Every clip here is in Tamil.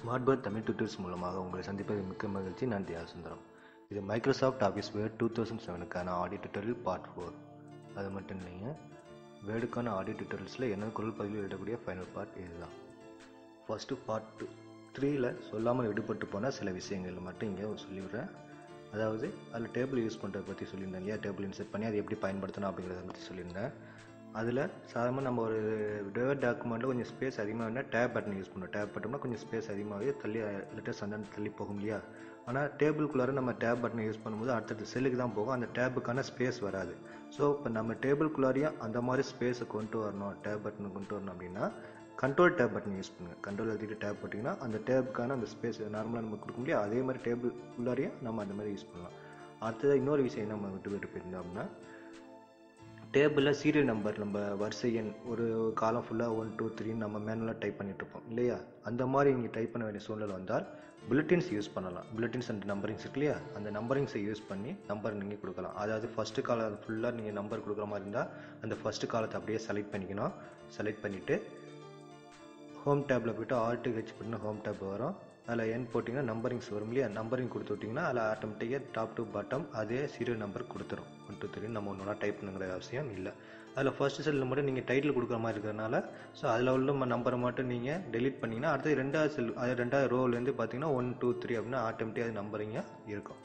ஸ்மார்ட் பேர்ட் தமிழ் டியூட்டர்ஸ் மூலமாக உங்களை சந்திப்பதில் மிக்க மகிழ்ச்சி நான் தியா சுந்தரம் இது Microsoft office Word two thousand செவனுக்கான ஆடியோ டியூட்டோரியல் பார்ட் ஃபோர் அது மட்டும் இல்லைங்க வேர்டுக்கான ஆடியோ டியூட்டோரியல்ஸில் என்ன குரல் பதிவில் எழுதக்கூடிய ஃபைனல் பார்ட் இதுதான் ஃபஸ்ட்டு பார்ட் டூ த்ரீயில் சொல்லாமல் விடுபட்டு போன சில விஷயங்கள் மட்டும் இங்கே சொல்லிவிடுறேன் அதாவது அதில் டேபிள் யூஸ் பண்ணுறதை பற்றி சொல்லியிருந்தேன் இல்லையா டேபிள் இன்செர்ட் பண்ணி அதை எப்படி பயன்படுத்தணும் அப்படிங்கிறத பற்றி சொல்லியிருந்தேன் அதில் சாதாரணமாக நம்ம ஒரு வேர்ட் டாக்குமெண்ட்டில் கொஞ்சம் ஸ்பேஸ் அதிகமாக வேணால் டேப் பட்டன் யூஸ் பண்ணணும் டேப் பட்டோம்னா கொஞ்சம் ஸ்பேஸ் அதிகமாகவே தள்ளி லெட்டர்ஸ் அந்த தள்ளி போகும் இல்லையா ஆனால் டேபிள்குள்ளார நம்ம டேப் பட்டனை யூஸ் பண்ணும்போது அடுத்தடுத்த செல்லுக்கு தான் போகும் அந்த டேபுக்கான ஸ்பேஸ் வராது ஸோ இப்போ நம்ம டேபிள்குள்ளாரையும் அந்த மாதிரி ஸ்பேஸை கொண்டு வரணும் டேப் பட்டனை கொண்டு வரணும் அப்படின்னா கண்ட்ரோல் டேப் பட்டன் யூஸ் பண்ணுங்கள் கண்ட்ரோல் எழுதிட்டு டேப் போட்டிங்கன்னா அந்த டேப்புக்கான அந்த ஸ்பேஸ் நார்மலாக நம்ம கொடுக்க முடியும் அதே மாதிரி டேபிள் உள்ளாரையும் நம்ம அந்த மாதிரி யூஸ் பண்ணலாம் அடுத்தது இன்னொரு விஷயம் நம்ம விட்டு விட்டு போயிருந்தோம் அப்படின்னா டேபிளில் சீரியல் நம்பர் நம்ம வரிசை எண் ஒரு காலம் ஃபுல்லாக ஒன் டூ த்ரீன்னு நம்ம மேனுவலாக டைப் பண்ணிட்டு இருப்போம் இல்லையா அந்த மாதிரி நீங்கள் டைப் பண்ண வேண்டிய சூழ்நிலை வந்தால் புல்லட்டின்ஸ் யூஸ் பண்ணலாம் புல்லட்டின்ஸ் அண்ட் நம்பரிங்ஸ் இருக்கு இல்லையா அந்த நம்பரிங்ஸை யூஸ் பண்ணி நம்பர் நீங்கள் கொடுக்கலாம் அதாவது ஃபஸ்ட்டு காலம் ஃபுல்லாக நீங்கள் நம்பர் கொடுக்குற மாதிரி இருந்தால் அந்த ஃபஸ்ட்டு காலத்தை அப்படியே செலக்ட் பண்ணிக்கணும் செலக்ட் பண்ணிவிட்டு ஹோம் டேப்பில் போய்ட்டு ஆல்ட்டு ஹெச் பண்ணி ஹோம் டேப் வரும் அதில் என் போட்டிங்கன்னா நம்பரிங்ஸ் வரும் இல்லையா நம்பரிங் கொடுத்து விட்டிங்கன்னா அதில் ஆட்டோமேட்டிக்காக டாப் டு பாட்டம் அதே சீரியல் நம்பர் கொடுத்துரும் ஒன் டூ த்ரீ நம்ம ஒன்றா டைப் பண்ணுங்கிற அவசியம் இல்லை அதில் ஃபர்ஸ்ட் செல்லில் மட்டும் நீங்கள் டைட்டில் கொடுக்குற மாதிரி இருக்கிறனால ஸோ அதில் உள்ள நம்பரை மட்டும் நீங்கள் டெலிட் பண்ணிங்கன்னா அடுத்து ரெண்டாவது செல் அது ரெண்டாவது ரோலேருந்து பார்த்தீங்கன்னா ஒன் டூ த்ரீ அப்படின்னா ஆட்டோமேட்டிக்காக அது நம்பரிங்காக இருக்கும்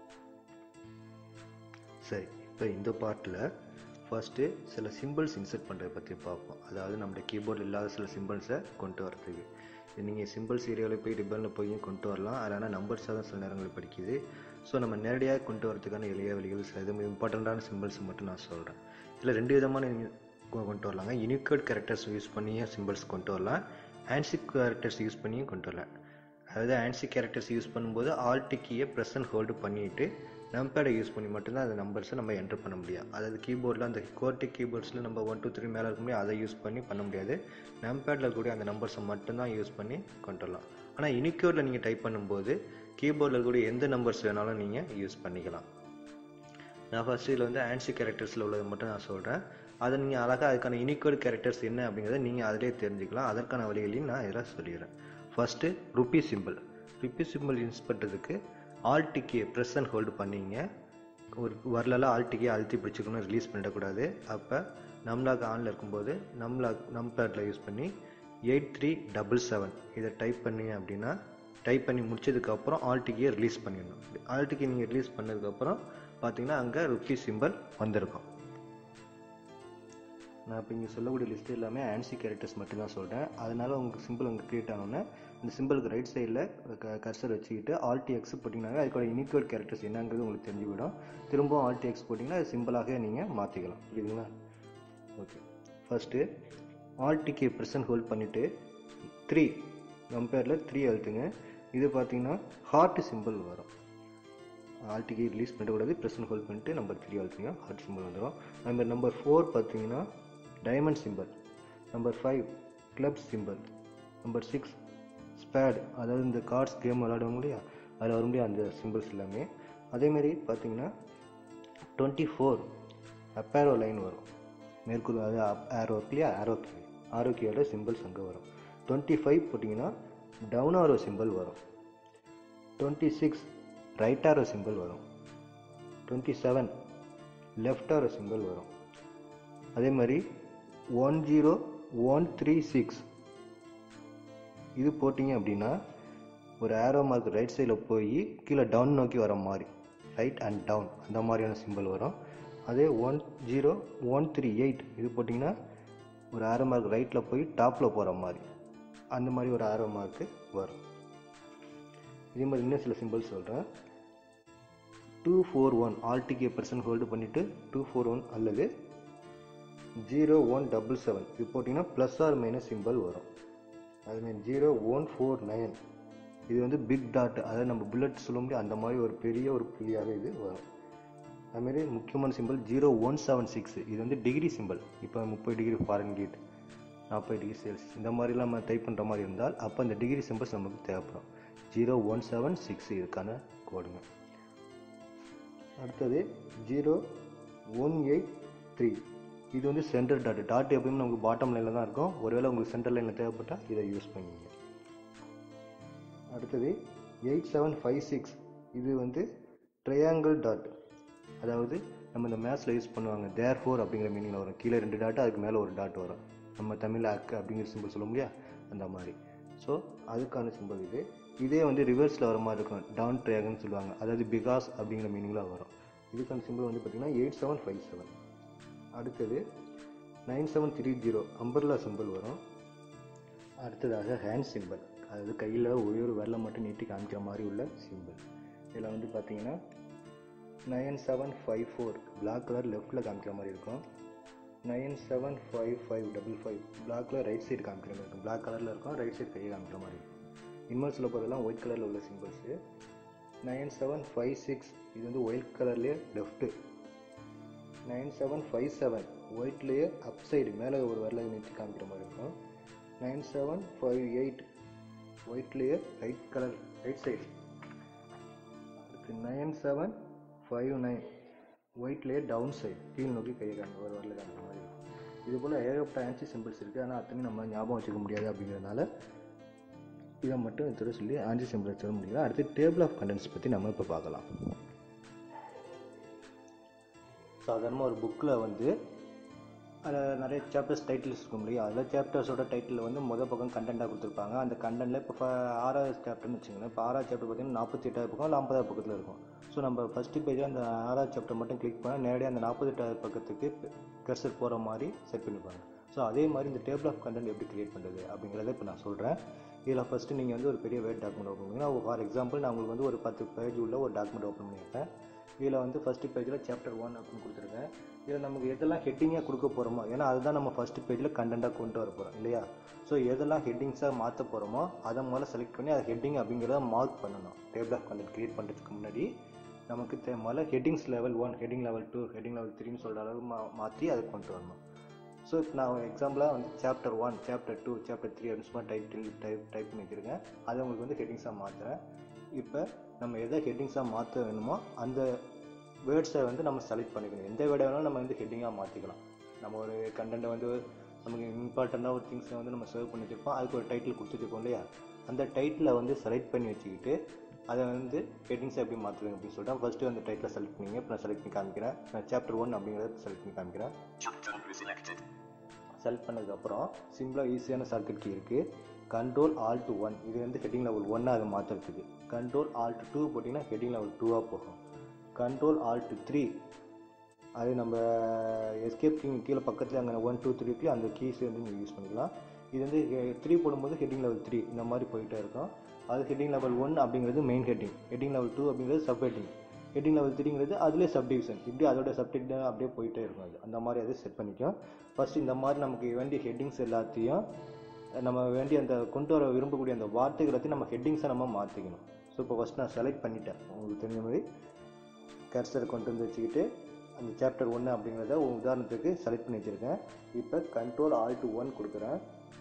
சரி இப்போ இந்த பார்ட்டில் ஃபஸ்ட்டு சில சிம்பிள்ஸ் இன்சர்ட் பண்ணுறதை பற்றி பார்ப்போம் அதாவது நம்மளுடைய கீபோர்டில் இல்லாத சில சிம்பிள்ஸை கொண்டு வரதுக்கு நீங்கள் சிம்பிள்ஸ் ஏரியாவில் போய் ரிப்பனில் போய் கொண்டு வரலாம் அதனால் நம்பர்ஸாக தான் சில நேரங்களில் படிக்குது ஸோ நம்ம நேரடியாக கொண்டு வரதுக்கான எளிய வழிகள் சில இது இம்பார்ட்டண்ட்டான சிம்பிள்ஸ் மட்டும் நான் சொல்கிறேன் இதில் ரெண்டு விதமான கொண்டு வரலாங்க யூனிகோட் கேரக்டர்ஸ் யூஸ் பண்ணியும் சிம்பிள்ஸ் கொண்டு வரலாம் ஆன்சிக் கேரக்டர்ஸ் யூஸ் பண்ணியும் கொண்டு வரலாம் அதாவது ஆன்சிக் கேரக்டர்ஸ் யூஸ் பண்ணும்போது ஆல்ட் கீயை ப்ரெஸ் அண்ட் ஹோல்டு பண்ணிவிட்டு நம்பேடை யூஸ் பண்ணி மட்டும்தான் அந்த நம்பர்ஸை நம்ம என்டர் பண்ண முடியும் அதாவது கீபோர்டில் அந்த கோர்டிக் கீபோர்ட்ஸில் நம்ம ஒன் டூ த்ரீ மேலே இருக்க முடியும் அதை யூஸ் பண்ணி பண்ண முடியாது நம்பேடில் கூட அந்த நம்பர்ஸை மட்டும்தான் யூஸ் பண்ணி கொண்டு வரலாம் ஆனால் யூனிகோடில் நீங்கள் டைப் பண்ணும்போது கீபோர்டில் கூட எந்த நம்பர்ஸ் வேணாலும் நீங்கள் யூஸ் பண்ணிக்கலாம் நான் ஃபஸ்ட்டு இதில் வந்து ஆன்சி கேரக்டர்ஸில் உள்ளது மட்டும் நான் சொல்கிறேன் அதை நீங்கள் அழகாக அதுக்கான யூனிகோட் கேரக்டர்ஸ் என்ன அப்படிங்கிறத நீங்கள் அதிலே தெரிஞ்சுக்கலாம் அதற்கான வழிகளையும் நான் இதில் சொல்லிடுறேன் first rupee symbol rupee symbol use பண்ணுறதுக்கு ஆல்டிக்கியை ப்ரெஸ் அண்ட் ஹோல்டு பண்ணிங்க ஒரு வரலெல்லாம் ஆல்டிக்கியை அழுத்தி பிடிச்சிக்கணும் ரிலீஸ் பண்ணிடக்கூடாது அப்போ நம்லாக் ஆனில் இருக்கும்போது நம்லாக் நம்பேட்டில் யூஸ் பண்ணி எயிட் த்ரீ டபுள் செவன் இதை டைப் பண்ணீங்க அப்படின்னா டைப் பண்ணி முடிச்சதுக்கப்புறம் ஆல்டிக்கியை ரிலீஸ் பண்ணிடணும் ஆல்டிக்கி நீங்கள் ரிலீஸ் பண்ணதுக்கப்புறம் பார்த்தீங்கன்னா அங்கே ருப்பி சிம்பிள் வந்திருக்கும் நான் இப்போ இங்கே சொல்லக்கூடிய லிஸ்ட் எல்லாமே ஆன்சி கேரக்டர்ஸ் மட்டும் தான் சொல்கிறேன் அதனால் உங்களுக்கு சிம்பிள் அங்கே க்ரியேட் ஆனோன்னே இந்த சிம்பிளுக்கு ரைட் சைடில் கர்சர் வச்சுக்கிட்டு ஆல்டி எக்ஸ் போட்டிங்கன்னா அதுக்கோட யூனிகோட் கேரக்டர்ஸ் என்னங்கிறது உங்களுக்கு தெரிஞ்சு விடும் திரும்பவும் ஆல்டி எக்ஸ் போட்டிங்கன்னா அது சிம்பிளாக நீங்கள் மாற்றிக்கலாம் புரியுதுங்களா ஓகே ஃபஸ்ட்டு ஆல்டிக்கு ப்ரெசன்ட் ஹோல்ட் பண்ணிவிட்டு த்ரீ கம்பேரில் த்ரீ அழுத்துங்க இது பார்த்தீங்கன்னா ஹார்ட் சிம்பிள் வரும் ஆல்டிக்கு ரிலீஸ் பண்ணக்கூடாது ப்ரெசன்ட் ஹோல்ட் பண்ணிட்டு நம்பர் த்ரீ அழுத்துங்க ஹார்ட் சிம்பிள் வந்துடும் நம்பர் நம்பர் ஃபோர் பார்த்தீங்கன்னா diamond symbol number five club symbol number six spade அதாவது இந்த கார்ட்ஸ் கேம் விளாடுவோம் இல்லையா அதில் வர முடியும் அந்த சிம்பிள்ஸ் எல்லாமே அதேமாரி பார்த்தீங்கன்னா டுவெண்ட்டி ஃபோர் அப்பேரோ லைன் வரும் மேற்கூறு அது ஆரோ இருக்கு இல்லையா ஆரோ கீ ஆரோ கீயோட சிம்பிள்ஸ் அங்கே வரும் டுவெண்ட்டி ஃபைவ் போட்டிங்கன்னா டவுன் ஆரோ சிம்பிள் வரும் twenty six right arrow symbol வரும் twenty seven left arrow symbol வரும் அதே மாதிரி one zero one three six இது போட்டிங்க அப்படின்னா ஒரு ஆரோ மார்க் ரைட் சைடில் போய் கீழே டவுன் நோக்கி வர மாதிரி ரைட் அண்ட் டவுன் அந்த மாதிரியான சிம்பிள் வரும் அதே one zero one three eight இது போட்டிங்கன்னா ஒரு ஆரோ மார்க் ரைட்டில் போய் டாப்பில் போகிற மாதிரி அந்த மாதிரி ஒரு ஆரோ மார்க்கு வரும் இதே மாதிரி இன்னும் சில சிம்பிள்ஸ் சொல்கிறேன் two four one alt key press and hold பண்ணிவிட்டு டூ ஃபோர் ஒன் அல்லது ஜீரோ ஒன் டபுள் செவன் இது போட்டிங்கன்னா ப்ளஸ் ஆர் மைனஸ் சிம்பிள் வரும் அதுமாரி ஜீரோ ஒன் ஃபோர் நைன் இது வந்து பிக் டாட் அதாவது நம்ம புல்லட் சொல்ல முடியும் அந்த மாதிரி ஒரு பெரிய ஒரு புள்ளியாக இது வரும் அதுமாரி முக்கியமான symbol zero one seven six இது வந்து டிகிரி சிம்பிள் இப்போ முப்பது டிகிரி ஃபாரின் கீட் நாற்பது டிகிரி செல்சியஸ் இந்த மாதிரிலாம் நம்ம டைப் பண்ணுற மாதிரி இருந்தால் அப்போ அந்த டிகிரி சிம்பிள்ஸ் நமக்கு தேவைப்படும் ஜீரோ ஒன் செவன் சிக்ஸ் இதுக்கான கோடுங்க அடுத்தது ஜீரோ ஒன் எயிட் த்ரீ இது வந்து சென்டர் டாட் டாட் எப்பயுமே நமக்கு பாட்டம் லைனில் தான் இருக்கும் ஒருவேளை உங்களுக்கு சென்டர் லைனில் தேவைப்பட்டால் இதை யூஸ் பண்ணிங்க அடுத்தது எயிட் செவன் ஃபைவ் சிக்ஸ் இது வந்து ட்ரையாங்கிள் டாட் அதாவது நம்ம இந்த மேத்ஸில் யூஸ் பண்ணுவாங்க தேர் ஃபோர் அப்படிங்கிற மீனிங்கில் வரும் கீழே ரெண்டு டாட் அதுக்கு மேலே ஒரு டாட் வரும் நம்ம தமிழில் அக்கு அப்படிங்கிற சிம்பிள் சொல்ல முடியா அந்த மாதிரி ஸோ அதுக்கான சிம்பிள் இது இதே வந்து ரிவர்ஸில் வர மாதிரி இருக்கும் டவுன் ட்ரையாங்கன்னு சொல்லுவாங்க அதாவது பிகாஸ் அப்படிங்கிற மீனிங்கில் வரும் இதுக்கான சிம்பிள் வந்து பார்த்திங்கன்னா எயிட் செவன் ஃபைவ் செவன் அடுத்தது nine seven three zero umbrella symbol வரும் அடுத்ததாக ஹேண்ட் சிம்பிள் அதாவது கையில் ஒரே ஒரு விரலை மட்டும் நீட்டி காமிக்கிற மாதிரி உள்ள சிம்பிள் இதில் வந்து பார்த்தீங்கன்னா nine seven five four black colour லெஃப்ட்டில் காமிக்கிற மாதிரி இருக்கும் nine seven five five double five பிளாக்ல ரைட் சைடு காமிக்கிற மாதிரி இருக்கும் பிளாக் கலரில் இருக்கும் ரைட் சைடு கையை காமிக்கிற மாதிரி இருக்கும் இன்வெர்ஸில் போகிறதெல்லாம் ஒயிட் கலரில் உள்ள symbols nine seven five six இது வந்து ஒயிட் கலர்லேயே left nine seven five seven ஒயிட்லேயே அப் சைடு மேலே ஒரு வரல நீட்டி காமிக்கிற மாதிரி இருக்கும் நைன் செவன் ஃபைவ் எயிட் ஒயிட்லேயே ரைட் கலர் ரைட் சைடு அடுத்து நைன் செவன் ஃபைவ் நைன் ஒயிட்லேயே டவுன் சைடு கீழ் நோக்கி கையை காமி ஒரு வரல காமிக்கிற மாதிரி இருக்கும் இது போல் ஏகப்பட்ட ஆன்சி சிம்பிள்ஸ் இருக்குது ஆனால் அத்தனையும் நம்ம ஞாபகம் வச்சுக்க முடியாது அப்படிங்கிறதுனால இதை மட்டும் இத்தோட சொல்லி ஆன்சி சிம்பிள் சொல்ல முடியல அடுத்து டேபிள் ஆஃப் கண்டென்ட்ஸ் பற்றி நம்ம இப்போ பார்க்கலாம் சாதாரணமாக ஒரு புக்கில் வந்து அதில் நிறைய சாப்டர்ஸ் டைட்டில்ஸ் இருக்கும் இல்லையா அதில் சாப்டர்ஸோட டைட்டில் வந்து முதல் பக்கம் கண்டென்ட்டாக கொடுத்துருப்பாங்க அந்த கண்டென்ட்டில் இப்போ ஆறாவது சாப்டர்னு வச்சுங்களேன் இப்போ ஆறாவது சாப்டர் பார்த்தீங்கன்னா நாற்பத்தி எட்டாவது பக்கம் இல்லை ஐம்பதாவது பக்கத்தில் இருக்கும் ஸோ நம்ம ஃபஸ்ட்டு பேஜில் அந்த ஆறாவது சாப்டர் மட்டும் கிளிக் பண்ணால் நேரடியாக அந்த நாற்பத்தெட்டாவது பக்கத்துக்கு கர்சர் போகிற மாதிரி செட் பண்ணிப்பாங்க ஸோ அதே மாதிரி இந்த டேபிள் ஆஃப் கண்டென்ட் எப்படி கிரியேட் பண்ணுறது அப்படிங்கிறத இப்போ நான் சொல்கிறேன் இதில் ஃபஸ்ட்டு நீங்கள் வந்து ஒரு பெரிய வேர்ட் டாக்குமெண்ட் ஓப்பன் பண்ணுவீங்கன்னா ஃபார் எக்ஸாம்பிள் நான் உங்களுக்கு வந்து ஒரு பத்து பேஜ் உள்ள ஒரு டாக்குமெண்ட் ஓப்பன் பண்ணியிருப்பேன் இதில் வந்து ஃபஸ்ட்டு பேஜில் சாப்டர் ஒன் அப்படின்னு கொடுத்துருக்கேன் இதில் நமக்கு எதெல்லாம் ஹெட்டிங்காக கொடுக்க போகிறோமோ ஏன்னா அதுதான் நம்ம ஃபஸ்ட்டு பேஜில் கண்டென்ட்டாக கொண்டு வர போகிறோம் இல்லையா ஸோ எதெல்லாம் ஹெட்டிங்ஸாக மாற்ற போகிறோமோ அதை முதல்ல செலக்ட் பண்ணி அதை ஹெட்டிங் அப்படிங்கிறத மார்க் பண்ணணும் டேபிள் ஆஃப் கண்டென்ட் க்ரியேட் பண்ணுறதுக்கு முன்னாடி நமக்கு தே முதல்ல headings level one heading level two heading level த்ரீன்னு சொல்கிற அளவு மா மாற்றி அதை கொண்டு வரணும் ஸோ இப்போ நான் எக்ஸாம்பிளாக வந்து chapter one chapter two chapter three அப்படின்னு சும்மா டைட்டில் டைப் டைப் பண்ணி வச்சுருக்கேன் அதை உங்களுக்கு வந்து ஹெட்டிங்ஸாக மாற்றுறேன் இப்போ நம்ம எதை ஹெட்டிங்ஸாக மாற்ற வேணுமோ அந்த வேர்ட்ஸை வந்து நம்ம செலக்ட் பண்ணிக்கணும் எந்த வேர்டை வேணாலும் நம்ம வந்து ஹெட்டிங்காக மாற்றிக்கலாம் நம்ம ஒரு கண்டென்ட்டை வந்து நமக்கு இம்பார்ட்டண்ட்டாக ஒரு திங்ஸை வந்து நம்ம சர்வ் பண்ணி வச்சுருப்போம் அதுக்கு ஒரு டைட்டில் கொடுத்துருப்போம் இல்லையா அந்த டைட்டிலை வந்து செலக்ட் பண்ணி வச்சுக்கிட்டு அதை வந்து ஹெட்டிங்ஸை எப்படி மாற்றுவேன் அப்படின்னு சொல்லிட்டு ஃபஸ்ட்டு அந்த டைட்டில் செலக்ட் பண்ணிங்க இப்போ நான் செலக்ட் பண்ணி காமிக்கிறேன் நான் சாப்டர் ஒன் அப்படிங்கிறத செலக்ட் பண்ணி காமிக்கிறேன் Chapter selected. செலக்ட் பண்ணதுக்கப்புறம் சிம்பிளாக ஈஸியான ஷார்ட்கட் கீ இருக்குது கண்ட்ரோல் ஆல்ட் ஒன் இது வந்து ஹெட்டிங் லெவல் ஒன்னாக அதை மாற்றுறதுக்கு கண்ட்ரோல் ஆல்ட் டூ போட்டிங்கன்னா ஹெட்டிங் லெவல் டூவாக போகும் கண்ட்ரோல் ஆல்ட் த்ரீ அது நம்ம எஸ்கேப் கிங் கீழே பக்கத்தில் அங்கே ஒன் டூ த்ரீக்கு அந்த கீஸ் வந்து நீங்கள் யூஸ் பண்ணிக்கலாம் இது வந்து த்ரீ போடும்போது ஹெட்டிங் லெவல் த்ரீ இந்த மாதிரி போயிட்டே இருக்கும் அது ஹெட்டிங் லெவல் ஒன் அப்படிங்கிறது main heading heading level two அப்படிங்கிறது சப் ஹெட்டிங் ஹெட்டிங் லெவல் த்ரீங்கிறது அதுலேயே சப் டிவிஷன் இப்படி அதோட சப்டெக்ட் அப்படியே போயிட்டே இருக்கும் அது அந்த மாதிரி அதை செட் பண்ணிக்கும் ஃபர்ஸ்ட் இந்த மாதிரி நமக்கு வேண்டிய ஹெட்டிங்ஸ் எல்லாத்தையும் நம்ம வேண்டிய அந்த கொண்டு வர விரும்பக்கூடிய அந்த வார்த்தைகள் எல்லாத்தையும் நம்ம ஹெட்டிங்ஸை நம்ம மாற்றிக்கணும் ஸோ இப்போ ஃபஸ்ட் நான் செலக்ட் பண்ணிட்டேன் உங்களுக்கு தெரிஞ்ச மாதிரி கர்சர் கொண்டு வந்து வச்சுக்கிட்டு அந்த சாப்டர் ஒன்று அப்படிங்கிறத ஒரு உதாரணத்துக்கு செலக்ட் பண்ணி வச்சுருக்கேன் இப்போ கண்ட்ரோல் ஆல்ட் ஒன் கொடுக்குறேன்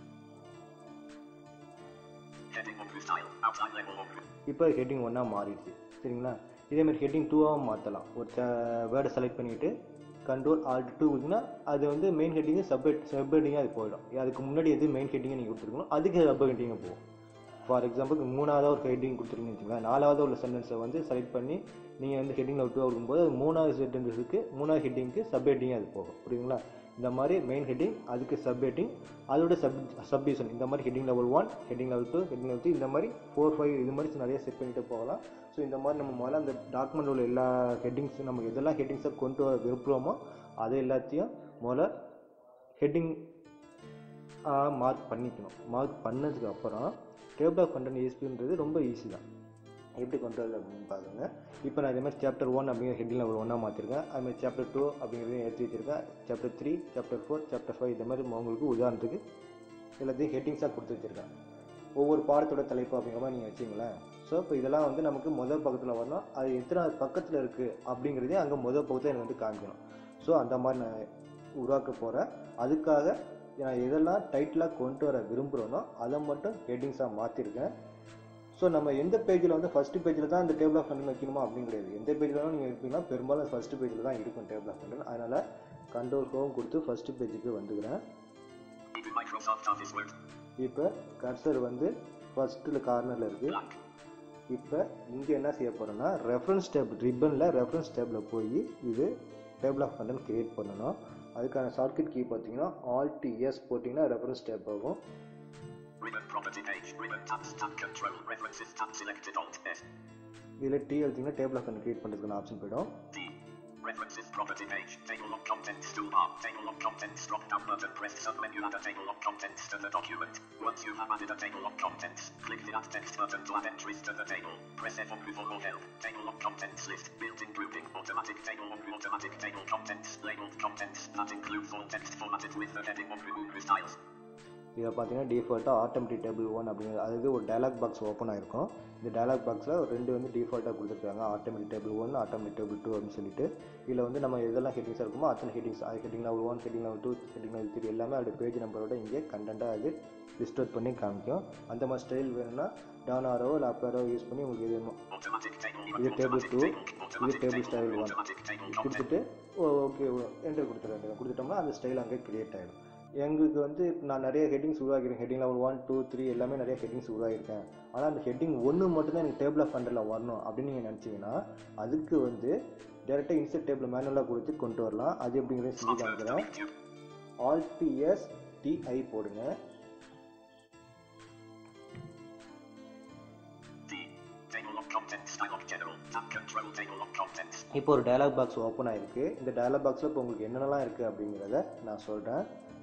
Heading of the style. Outline level of இப்போ ஹெட்டிங் ஒன்றா மாறிடுச்சு சரிங்களா இதேமாதிரி ஹெட்டிங் டூவாகவும் மாற்றலாம் ஒரு வேர்டை செலக்ட் பண்ணிவிட்டு கண்ட்ரோல் ஆல்ட் டூ கொடுத்தீங்கன்னா அது வந்து மெயின் ஹெட்டிங்கு சப் சப் ஹெட்டிங்காக அது போயிடும் அதுக்கு முன்னாடி எது மெயின் ஹெட்டிங்கை நீங்கள் கொடுத்துருக்கணும் அதுக்கு சப் ஹெட்டிங்காக போகும் ஃபார் எக்ஸாம்பிள் மூணாவதாக ஒரு ஹெட்டிங் கொடுத்துருக்கீங்கன்னு வச்சுக்கோங்களேன் நாலாவது உள்ள சென்டென்ஸை வந்து செலக்ட் பண்ணி நீங்கள் வந்து ஹெட்டிங்கில் டூ கொடுக்கும்போது அது மூணாவது சென்டென்ஸுக்கு மூணாவது ஹெட்டிங்க்கு சப் ஹெட்டிங்காக அது போகும் புரியுங்களா இந்த மாதிரி மெயின் ஹெட்டிங் அதுக்கு சப் ஹெட்டிங் அதோட சப் சப்டிவிஷன் இந்த மாதிரி heading level one heading level two heading level three இந்த மாதிரி ஃபோர் ஃபைவ் இது மாதிரி நிறைய செட் பண்ணிட்டு போகலாம் ஸோ இந்த மாதிரி நம்ம முதல்ல அந்த டாக்குமெண்ட் உள்ள எல்லா ஹெட்டிங்ஸும் நமக்கு எதெல்லாம் ஹெட்டிங்ஸை கொண்டு வர விரும்புகிறோமோ அது எல்லாத்தையும் முதல்ல ஹெட்டிங் மார்க் பண்ணிக்கணும் மார்க் பண்ணதுக்கு அப்புறம் டேபிள் ஆஃப் கண்டென்ட் யூஸ்பின்றது ரொம்ப ஈஸி தான் எப்படி கொண்டு வரது அப்படின்னு பாருங்க இப்போ நான் இதே மாதிரி சாப்டர் ஒன் அப்படிங்கிற ஹெட்டிங் ஒரு ஒன்றா மாற்றிருக்கேன் அதுமாதிரி சாப்டர் டூ அப்படிங்கிறதையும் ஏற்றி வச்சிருக்கேன் chapter three chapter four chapter five இந்த மாதிரி உங்களுக்கு உதாரணத்துக்கு எல்லாத்தையும் ஹெட்டிங்ஸாக கொடுத்து வச்சிருக்கேன் ஒவ்வொரு பாடத்தோட தலைப்பு அப்படிங்கிற மாதிரி நீங்கள் வச்சிங்களேன் ஸோ இப்போ இதெல்லாம் வந்து நமக்கு முதல் பக்கத்தில் வரணும் அது எத்தனை பக்கத்தில் இருக்குது அப்படிங்கிறதே அங்கே முதல் பக்கத்தில் எனக்கு வந்து காமிக்கணும் ஸோ அந்த மாதிரி நான் உருவாக்க போகிறேன் அதுக்காக நான் எதெல்லாம் டைட்டிலாக கொண்டு வர விரும்புகிறேனோ அதை மட்டும் ஹெட்டிங்ஸாக மாற்றிருக்கேன் ஸோ நம்ம எந்த பேஜில் வந்து ஃபஸ்ட்டு பேஜில் தான் இந்த டேபிள் ஆஃப் கண்டென்ட் வைக்கணுமா அப்படின்னு கிடையாது எந்த பேஜில் வேணாலும் நீங்கள் இருப்பீங்கன்னா பெரும்பாலும் ஃபஸ்ட்டு பேஜில் தான் இருக்கும் டேபிள் ஆஃப் கண்டென்ட் அதனால் கண்ட்ரோல் ஹோம் கொடுத்து ஃபஸ்ட்டு பேஜுக்கு வந்துக்கிறேன் Even Microsoft Office Word. இப்போ கர்சர் வந்து ஃபர்ஸ்ட்டில் கார்னரில் இருக்குது Blank. இப்போ இங்கே என்ன செய்ய போகிறோம்னா ரெஃபரன்ஸ் டேப் ரிப்பனில் ரெஃபரன்ஸ் டேபில் போய் இது டேபிள் ஆஃப் கண்டென்ட் கிரியேட் பண்ணணும் அதுக்கான ஷார்ட்கட் கீ பார்த்தீங்கன்னா ஆல்ட் எஸ் போட்டிங்கன்னா ரெஃபரன்ஸ் டேப் ஆகும் Ribbon property page. Ribbon tabs. Tab control. References tab selected. Alt S. இதில் டி எழுத்திங்கன்னா டேபிள் ஆஃப் கண்டென்ட் கிரியேட் பண்ணுறதுக்கான ஆப்ஷன் போயிடும் D. References property page. Table of contents toolbar. Table of contents drop down button. Press submenu. Add a table of contents to the document. Once you have added a table of contents, click the add text button to add entries to the table. Press F1 for more help. Table of contents list. Built-in grouping. Automatic table of automatic table contents. Labeled contents that includes all text formatted with the heading of Group styles. இதை பார்த்தீங்கன்னா டிஃபால்ட்டாக ஆட்டோமேட்டிக் டேபிள் ஒன் அப்படிங்கிறது அதாவது ஒரு டயலாக் பாக்ஸ் ஓப்பன் ஆயிருக்கும் இந்த டயலாக் பாக்ஸில் ரெண்டு வந்து டிஃபால்ட்டாக கொடுத்துருக்காங்க automatic table one automatic table two அப்படின்னு சொல்லிட்டு இதில் வந்து நம்ம எதெல்லாம் ஹெட்டிங்ஸாக இருக்குமோ அத்தனை ஹெட்டிங்ஸ் அது heading level one heading level two heading level three எல்லாமே அப்படி பேஜ் நம்பரோட இங்கே கண்டென்ட்டாக அது லிஸ்ட் அவுட் பண்ணி காமிக்கும் அந்த மாதிரி ஸ்டைல் வேணும்னா டவுன் ஆரோ இல்லை அப் ஆரோ யூஸ் பண்ணி உங்களுக்கு இது வேணுமோ Automatic table. இது டேபிள் automatic டூ table. இது Automatic table table. Style one Automatic table content. கொடுத்துட்டு ஓகே என்டர் கொடுத்துருங்க கொடுத்துட்டோம்னா அந்த ஸ்டைல் அங்கே கிரியேட் ஆகிடும் எங்களுக்கு வந்து நான் நிறைய ஹெட்டிங்ஸ் உருவாக்கிருக்கேன் heading level one two three எல்லாமே நிறைய ஹெட்டிங்ஸ் உருவாக்கியிருக்கேன் ஆனால் அந்த ஹெட்டிங் ஒன்று மட்டும்தான் எனக்கு டேபிள் ஆஃப் ஹண்ட்ரடில் வரணும் அப்படின்னு நீங்கள் நினச்சிங்கன்னா அதுக்கு வந்து டேரெக்டாக இன்சர்ட் டேபிள் மேனுவலாக கொடுத்து கொண்டு வரலாம் அது எப்படிங்கிறத செஞ்சு Software காமிக்கிறேன் W. ஆல்டிஎஸ் டிஐ போடுங்க D. Table of contents. Dialog general. Tab control. Table of contents. இப்போ ஒரு டயலாக் பாக்ஸ் ஓப்பன் ஆயிருக்கு இந்த டயலாக் பாக்ஸில் இப்போ உங்களுக்கு என்னென்னலாம் இருக்குது அப்படிங்கிறத நான் சொல்கிறேன்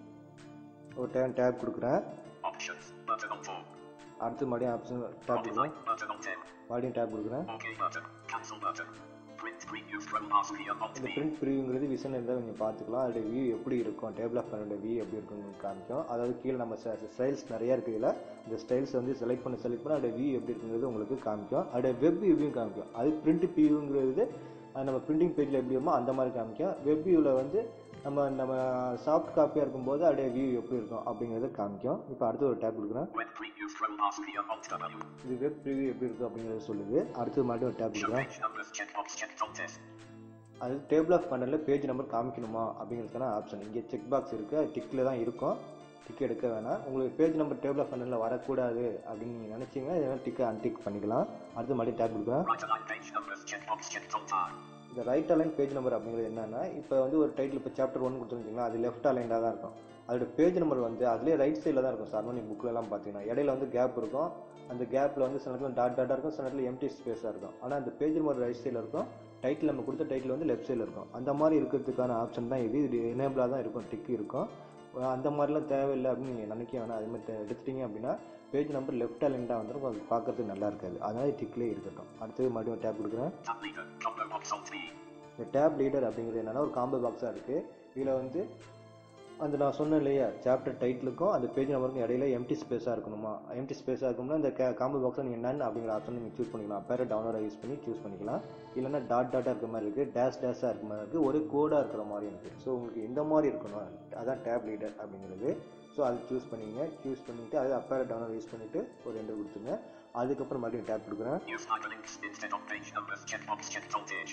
ஒரு டைம் டேப் கொடுக்குறேன் Options. Button on 4. அடுத்து மறுபடியும் ஆப்ஷன் டேப் Modify. கொடுக்குறேன் Button on 10. மறுபடியும் டேப் கொடுக்குறேன் OK button. Cancel button. Print preview scroll bar here. Alt இந்த B. பிரிண்ட் ப்ரிவியூங்கிறது விஷன் இருந்தால் நீங்கள் பார்த்துக்கலாம் அதோட வியூ எப்படி இருக்கும் டேபிள் ஆஃப் பண்ணோட வியூ எப்படி இருக்குன்னு காமிக்கும் அதாவது கீழே நம்ம ஸ்டைல்ஸ் நிறைய இருக்குது இதில் இந்த ஸ்டைல்ஸ் வந்து செலக்ட் பண்ணி செலக்ட் பண்ணி அதோட வியூ எப்படி இருக்குங்கிறது உங்களுக்கு காமிக்கும் அதோட வெப் வியூவையும் காமிக்கும் அது பிரிண்ட் வியூங்கிறது அது நம்ம பிரிண்டிங் பேஜில் எப்படி வருமோ அந்த மாதிரி காமிக்கும் வெப் வியூவில் வந்து நம்ம நம்ம சாஃப்ட் காப்பியாக இருக்கும்போது அதோட வியூ எப்படி இருக்கும் அப்படிங்கிறத காமிக்கும் இப்போ அடுத்து ஒரு டேப் கொடுக்குறேன் Web preview scroll bar here. Alt W. இது வெப் ப்ரிவியூ எப்படி இருக்கும் அப்படிங்கிறத சொல்லுது அடுத்து மறுபடியும் ஒரு டேப் Show கொடுக்குறேன் page numbers. Checkbox checked on test. அது டேபிள் ஆஃப் கண்டென்ட்ல பேஜ் நம்பர் காமிக்கணுமா அப்படிங்கிறதுக்கான ஆப்ஷன் இங்கே செக் பாக்ஸ் இருக்குது அது டிக்கில் தான் இருக்கும் டிக் எடுக்க வேணாம் உங்களுக்கு பேஜ் நம்பர் டேபிள் ஆஃப் கண்டென்ட்ல வரக்கூடாது அப்படின்னு நீங்கள் நினச்சிங்கன்னா இதெல்லாம் டிக்கை அன்டிக் பண்ணிக்கலாம் அடுத்து மறுபடியும் டேப் கொடுக்குறேன் Right align page numbers. Checkbox checked on tar. இந்த ரைட் அலைன் பேஜ் நம்பர் அப்படிங்கிறது என்னன்னா இப்போ வந்து ஒரு டைட்டில் இப்போ சாப்டர் ஒன் கொடுத்துருந்தீங்கன்னா அது லெஃப்ட் அலைண்டாக தான் இருக்கும் அதோட பேஜ் நம்பர் வந்து அதுலேயே ரைட் சைடில் தான் இருக்கும் சார் நீங்கள் புக்கிலலாம் பார்த்தீங்கன்னா இடையில வந்து கேப் இருக்கும் அந்த கேப்பில் வந்து சில நேரத்தில் டாட் டாட்டாக இருக்கும் சில நேரத்தில் எம்டி ஸ்பேஸாக இருக்கும் ஆனால் அந்த பேஜ் நம்பர் ரைட் சைடில் இருக்கும் டைட்டில் நம்ம கொடுத்த டைட்டில் வந்து லெஃப்ட் சைடில் இருக்கும் அந்த மாதிரி இருக்கிறதுக்கான ஆப்ஷன் தான் இது இது எனேபிளாக தான் இருக்கும் டிக் இருக்கும் அஹ் அந்த மாதிரிலாம் தேவையில்லை அப்படின்னு நீங்கள் நினைக்க வேணாம் அதே மாதிரி எடுத்துட்டீங்க அப்படின்னா பேஜ் நம்பர் லெஃப்ட் அலைண்டாக வந்துடும் அது பார்க்கறதுக்கு நல்லா இருக்காது அதனால டிக்லேயே இருக்கட்டும் அடுத்தது மறுபடியும் டேப் கொடுக்குறேன் Tab leader. Combo box Alt B. இந்த டேப் லீடர் அப்படிங்கிறது என்னன்னா ஒரு காம்போ பாக்ஸாக இருக்குது இதில் வந்து அந்த நான் சொன்னேன் இல்லையா சாப்டர் டைட்டிலுக்கும் அந்த பேஜ் நம்பருக்கும் இடையில எம்டி ஸ்பேஸாக இருக்கணுமா எம்டி ஸ்பேஸாக இருக்கணும்னா இந்த காம்போ பாக்ஸை நீங்கள் நன் அப்படிங்கிற ஆப்ஷன் நீங்கள் சூஸ் பண்ணிக்கலாம் பேரை டவுன்லோட யூஸ் பண்ணி சூஸ் பண்ணிக்கலாம் இல்லைன்னா டாட் டாட்டாக இருக்க மாதிரி இருக்குது டேஷ் டேஷாக இருக்க மாதிரி இருக்குது ஒரு கோடாக இருக்கிற மாதிரி இருக்குது ஸோ உங்களுக்கு எந்த மாதிரி இருக்கணும் அதான் டேப் லீடர் அப்படிங்கிறது ஸோ அது சூஸ் பண்ணிங்க சூஸ் பண்ணிவிட்டு அது அப்பேரை டவுன்லோட் யூஸ் பண்ணிவிட்டு ஒரு ரெண்டு கொடுத்துங்க அதுக்கப்புறம் மறுபடியும் டேப் கொடுக்குறேன் Use hyperlinks instead of page numbers. Checkbox checked on page.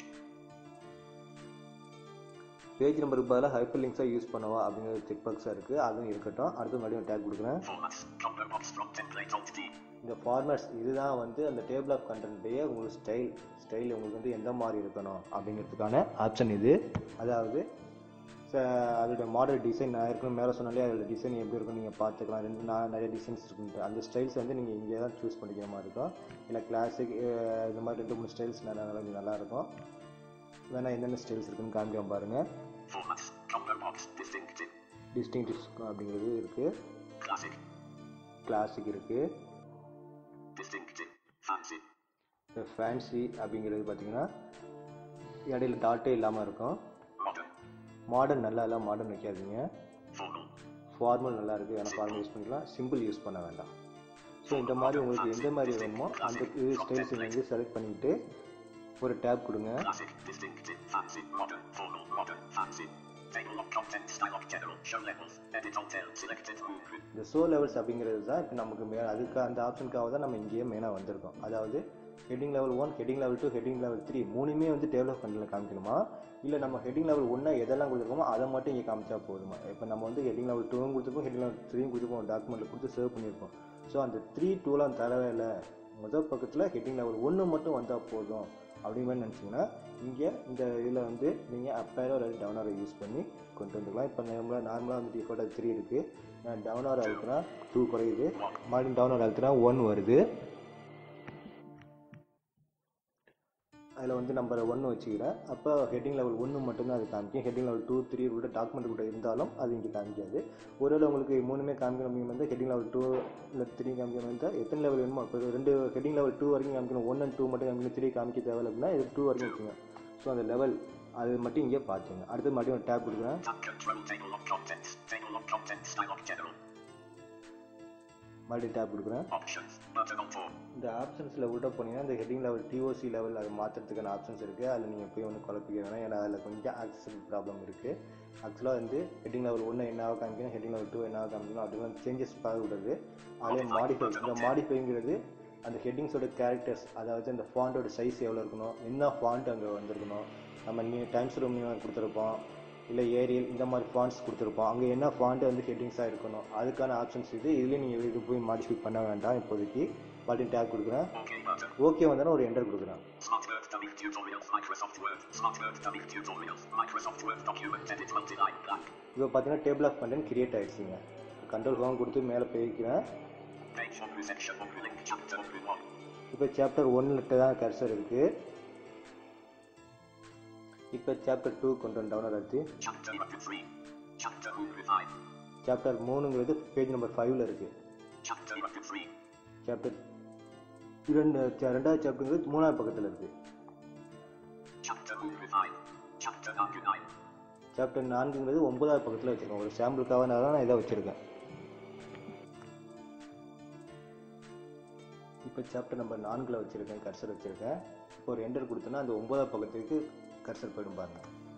Page நம்பருக்கு பதிலாக ஹைப்பர் லிங்க்ஸாக யூஸ் பண்ணவா அப்படிங்கிற செக் பாக்ஸாக இருக்குது அதுவும் இருக்கட்டும் அடுத்து மறுபடியும் டேக் கொடுக்குறேன் Formats. Combo box from template Alt D. இந்த ஃபார்மேட்ஸ் இதுதான் வந்து அந்த டேபிள் ஆஃப் கண்டென்ட்டையே உங்களுக்கு ஸ்டைல் ஸ்டைல் உங்களுக்கு வந்து எந்த மாதிரி இருக்கணும் அப்படிங்கிறதுக்கான ஆப்ஷன் இது அதாவது ச- அதோட மாடல் டிசைன் நான் ஏற்கனவே மேலே சொன்னாலே அதோட டிசைன் எப்படி இருக்கும் நீங்கள் பார்த்துக்கலாம் ரெண்டு நான் நிறைய டிசைன்ஸ் இருக்குன்ட்டு அந்த ஸ்டைல்ஸ் வந்து நீங்கள் இங்கே தான் சூஸ் பண்ணிக்கிற மாதிரி இருக்கும் இல்லை கிளாசிக் இந்த மாதிரி ரெண்டு மூணு ஸ்டைல்ஸ் நல்லா நல்லா நல்லா இருக்கும் வேணா என்னென்ன ஸ்டைல்ஸ் இருக்குன்னு காமிக்க பாருங்கள் Formats. Combo box. Distinctive. Distinctive அப்படிங்கிறது இருக்குது Classic. கிளாசிக் இருக்குது Distinctive. Fancy. இந்த ஃபேன்சி அப்படிங்கிறது பார்த்தீங்கன்னா இடையில டாட்டே இல்லாமல் இருக்கும் Modern. மாடர்ன் நல்லா இல்லை மாடர்ன் வைக்காதீங்க Formal. ஃபார்மல் நல்லா இருக்குது வேணால் ஃபார்மல் யூஸ் பண்ணிக்கலாம் சிம்பிள் யூஸ் பண்ண வேண்டாம் ஸோ இந்த மாதிரி உங்களுக்கு எந்த மாதிரி வேணுமோ அந்த இது ஸ்டைல்ஸ் வந்து செலக்ட் பண்ணிக்கிட்டு ஒரு டேப் கொடுங்க Classic. Distinctive. Fancy. Modern. Formal. Modern. Fancy. Table of contents. Dialog general. Show levels. Edit on tel. Selected. Move group. இந்த ஷோ லெவல்ஸ் அப்படிங்கிறது தான் இப்போ நமக்கு மே அதுக்கு அந்த ஆப்ஷனுக்காக தான் நம்ம இங்கேயே மெயினாக வந்திருக்கோம் அதாவது heading level one heading level two heading level three மூணுமே வந்து டேபிள் ஆஃப் கண்டில் காமிக்கணுமா இல்லை நம்ம ஹெட்டிங் லெவல் ஒன்றா எதெல்லாம் கொடுத்துருக்கோமோ அதை மட்டும் இங்கே காமிச்சா போதுமா இப்போ நம்ம வந்து ஹெட்டிங் லெவல் டூவும் கொடுத்துருப்போம் ஹெட்டிங் லெவல் த்ரீயும் கொடுத்துருப்போம் டாக்குமெண்ட்டில் கொடுத்து சேவ் பண்ணியிருப்போம் ஸோ அந்த த்ரீ டூலாம் தரவே இல்லை முதல் பக்கத்தில் ஹெட்டிங் லெவல் ஒன்று மட்டும் வந்தால் போதும் அப்படி மாதிரி நினச்சிங்கன்னா இங்கே இந்த இதில் வந்து நீங்கள் அப்பேரோ அல்லது டவுனரை யூஸ் பண்ணி கொண்டு வந்துக்கலாம் இப்போ நார்மலாக நார்மலாக வந்து டிஃபால்ட்டாக த்ரீ இருக்குது நான் டவுனர் அழுத்தினா டூ குறையுது மறுபடியும் டவுனர் அழுத்தினா ஒன் வருது அதில் வந்து நம்பர் ஒன்று வச்சுக்கிறேன் அப்போ ஹெட்டிங் லெவல் ஒன்று மட்டும்தான் அது காமிக்கும் ஹெட்டிங் லெவல் டூ த்ரீ கூட டாக்குமெண்ட் கூட இருந்தாலும் அது இங்கே காமிக்காது ஒருவேளை உங்களுக்கு மூணுமே காமிக்கணும் அப்படிங்கும் வந்து ஹெட்டிங் லெவல் டூ இல்லை த்ரீ காமிக்கணும் இருந்தால் எத்தனை லெவல் வேணுமோ இப்போ ரெண்டு ஹெட்டிங் லெவல் டூ வரைக்கும் காமிக்கணும் ஒன் அண்ட் டூ மட்டும் காமிக்கணும் த்ரீ காமிக்க தேவை அப்படின்னா இது டூ வரைக்கும் வச்சுங்க ஸோ அந்த லெவல் அது மட்டும் இங்கே பார்த்துங்க அடுத்து மறுபடியும் ஒரு டேப் கொடுக்குறேன் Tab control table of contents. Table of contents dialog general. மறுபடியும் டேப் கொடுக்குறேன் Options. Button on 4. இந்த ஆப்ஷன்ஸில் உள்ள போனீங்கன்னா இந்த ஹெட்டிங் லெவல் டிஓசி லெவல் அது மாற்றுறதுக்கான ஆப்ஷன்ஸ் இருக்குது அதில் நீங்கள் போய் ஒன்று குழப்பிக்க வேணாம் ஏன்னா அதில் கொஞ்சம் ஆக்சஸ் ப்ராப்ளம் இருக்குது ஆக்சுவலாக வந்து ஹெட்டிங் லெவல் ஒன்று என்னவா காமிக்கணும் ஹெட்டிங் லெவல் டூ என்னவா காமிக்கணும் அதெல்லாம் சேஞ்சஸ் பார்க்க விடுறது அதிலே மாடிஃபை இந்த மாடிஃபைங்கிறது அந்த ஹெட்டிங்ஸோட கேரக்டர்ஸ் அதாவது அந்த ஃபாண்டோட சைஸ் எவ்வளோ இருக்கணும் என்ன ஃபாண்ட் அங்கே வந்திருக்கணும் நம்ம நீ டைம்ஸ் ரூம் கொடுத்துருப்போம் இல்லை ஏரியல் இந்த மாதிரி ஃபாண்ட்ஸ் கொடுத்துருப்போம் அங்கே என்ன ஃபாண்ட் வந்து ஹெட்டிங்ஸாக இருக்கணும் அதுக்கான ஆப்ஷன்ஸ் இது இதுலேயே நீங்கள் இது போய் மாடிஃபை பண்ண வேண்டாம் இப்போதைக்கு பட்டன் டேப் கொடுக்குறேன் OK button. ஓகே வந்தாலும் ஒரு என்டர் கொடுக்குறேன் Smart Word Dummy Tutorials Microsoft Word. Smart Word Dummy Tutorials Microsoft Word Document Edit Multiline Blank. இப்போ பார்த்தீங்கன்னா டேபிள் ஆஃப் கண்டென்ட் கிரியேட் ஆயிடுச்சுங்க கண்ட்ரோல் ஹோம் கொடுத்து மேலே போயிருக்கிறேன் Page 1 section 1 link chapter 1 இப்போ சாப்டர் ஒன்னில் தான் கர்சர் இருக்குது இப்போ சாப்டர் டூ கொண்டு வந்து டவுனர் ஆச்சு Chapter 3. Chapter 5. சாப்டர் மூணுங்கிறது பேஜ் நம்பர் ஃபைவ்ல இருக்குது Chapter 3. சாப்டர் இரண்டு ச- ரெண்டாவது சாப்டருங்கிறது மூணாவது பக்கத்தில் இருக்குது Chapter 5. Chapter 9. சாப்டர் நான்குங்கிறது ஒன்பதாவது பக்கத்தில் வச்சுருக்கேன் ஒரு சாம்பிளுக்காக நான் இதை வச்சுருக்கேன் இப்போ சாப்டர் நம்பர் நான்கில் வச்சுருக்கேன் கர்சர் வச்சுருக்கேன் இப்போ ஒரு என்டர் கொடுத்தோன்னா அந்த ஒன்பதாவது பக்கத்துக்கு கர்சர் போயிடும் பாருங்க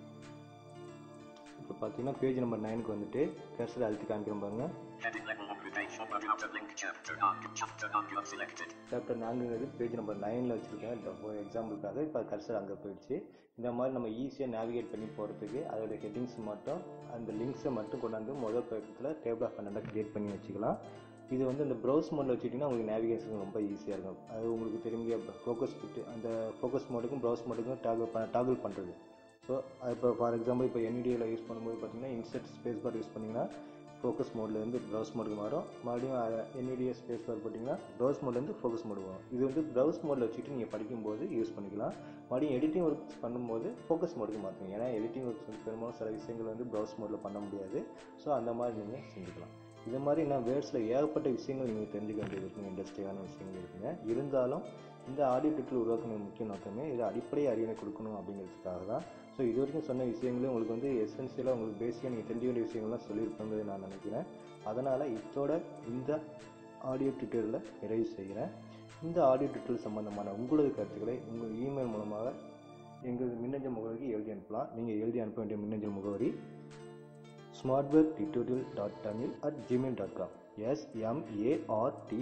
இப்போ பார்த்தீங்கன்னா பேஜ் நம்பர் நைனுக்கு வந்துட்டு கர்சர் அழுத்தி காமிக்கிறோம் பாருங்க Heading level 1 page 1 without a link chapter 9. Chapter 9 unselected. Chapter நான்குங்கிறது பேஜ் நம்பர் நைனில் வச்சுருக்கேன் ஒரு எக்ஸாம்பிளுக்காக இப்போ கர்சர் அங்கே போயிடுச்சு இந்த மாதிரி நம்ம ஈஸியாக நேவிகேட் பண்ணி போகிறதுக்கு அதோட ஹெட்டிங்ஸ் மட்டும் அந்த லிங்க்ஸை மட்டும் கொண்டாந்து முதல் பக்கத்தில் டேபிள் ஆஃப் கண்டென்ட்டாக க்ரியேட் பண்ணி வச்சுக்கலாம் இது வந்து இந்த ப்ரௌஸ் மோடில் வச்சுட்டிங்கன்னா உங்களுக்கு நேவிகேஷன் ரொம்ப ஈஸியாக இருக்கும் அது உங்களுக்கு தெரிஞ்ச ஃபோக்கஸ் பிட்டு அந்த ஃபோக்கஸ் மோடுக்கும் ப்ரௌஸ் மோடுக்கும் டாகிள் பண்ண டாகிள் பண்ணுறது ஸோ இப்போ ஃபார் எக்ஸாம்பிள் இப்போ என்இடியில் யூஸ் பண்ணும்போது பார்த்தீங்கன்னா இன்செட் ஸ்பேஸ் பார் யூஸ் பண்ணிங்கன்னா ஃபோக்கஸ் மோட்லேருந்து ப்ரௌஸ் மோடுக்கு மாறும் மறுபடியும் என்இடிஏ ஸ்பேஸ் பார் போட்டிங்கன்னா ப்ரௌஸ் மோட்லேருந்து ஃபோக்கஸ் மோடு வரும் இது வந்து ப்ரௌஸ் மோடில் வச்சுட்டு நீங்கள் படிக்கும்போது யூஸ் பண்ணிக்கலாம் மறுபடியும் எடிட்டிங் ஒர்க்ஸ் பண்ணும்போது ஃபோக்கஸ் மோடுக்கு மாற்றுங்க ஏன்னா எடிட்டிங் ஒர்க்ஸ் வந்து பெரும்பாலும் சில விஷயங்கள் வந்து ப்ரௌஸ் மோடில் பண்ண முடியாது ஸோ அந்த மாதிரி நீங்கள் செஞ்சுக்கலாம் இது மாதிரி நான் வேர்ட்ஸில் ஏகப்பட்ட விஷயங்கள் நீங்கள் தெரிஞ்சுக்க வேண்டியது இருக்குங்க இண்டஸ்ட்ரியான விஷயங்கள் இருக்குங்க இருந்தாலும் இந்த ஆடியோ டிட்டில் உருவாக்கின முக்கிய நோக்கமே இது அடிப்படை அறிவினை கொடுக்கணும் அப்படிங்கிறதுக்காக தான் ஸோ இது வரைக்கும் சொன்ன விஷயங்களும் உங்களுக்கு வந்து எசென்சியலாக உங்களுக்கு பேசிக்காக நீங்கள் தெரிஞ்சுக்க வேண்டிய விஷயங்கள்லாம் சொல்லியிருப்பேங்கிறது நான் நினைக்கிறேன் அதனால் இதோட இந்த ஆடியோ டியூட்டோரியில் நிறைவு செய்கிறேன் இந்த ஆடியோ டியூட்டோரியல் சம்பந்தமான உங்களது கருத்துக்களை உங்கள் இமெயில் மூலமாக எங்கள் மின்னஞ்சல் முகவரிக்கு எழுதி அனுப்பலாம் நீங்கள் எழுதி அனுப்ப வேண்டிய மின்னஞ்சல் முகவரி ஸ்மார்ட்வேர் tutorial dot Tamil at Gmail dot com SMART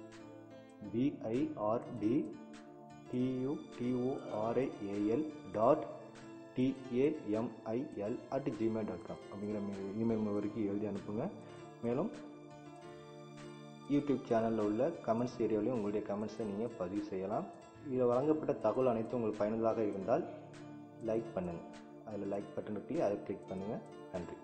BIRD டியூடிஓஆர்ஐஏஎல் dot டிஏஎம்ஐஎல் at Gmail dot com அப்படிங்கிற இமெயில் முகவரிக்கு எழுதி அனுப்புங்க மேலும் யூடியூப் சேனலில் உள்ள கமெண்ட்ஸ் ஏரியாவிலையும் உங்களுடைய கமெண்ட்ஸை நீங்கள் பதிவு செய்யலாம் இதில் வழங்கப்பட்ட தகவல் அனைத்தும் உங்களுக்கு பயனுள்ளதாக இருந்தால் லைக் பண்ணுங்கள் அதில் லைக் பட்டன் இருக்கு அதை கிளிக் பண்ணுங்கள் நன்றி